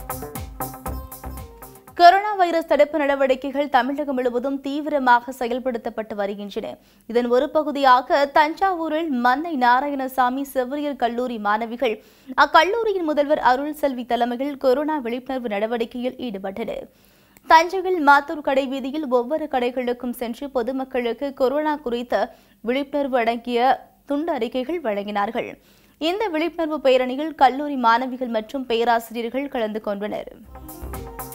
corona virus தடுப்பு நடவடிக்கைகள் தமிழகம் முழுவதும் தீவிரமாக செயல்படுத்தப்பட்டு வருகின்றன இதன் ஒரு பகுதியாக தஞ்சாவூரில் மன்னை நாராயணசாமி செவிலியர் கல்லூரி மாணவிகள் அக்கல்லூரியின் முதல்வர் அருள் செல்வி தலைமையில் கொரோனா விழிப்புணர்வு நடவடிக்கையில் ஈடுபட்டனர் தஞ்சையில் மாத்தூர் கடை வீதியில் ஒவ்வொரு கடைகளுக்கும் சென்று பொதுமக்களுக்கு கொரோனா குறித்த விழிப்புணர்வு அடங்கிய துண்டு அறிக்கைகள் வழங்கினார்கள் இந்த விழிப்புணர்வு பேரணியில் கல்லூரி மாணவிகள் மற்றும் பேராசிரியர்கள் கலந்து கொண்டனர்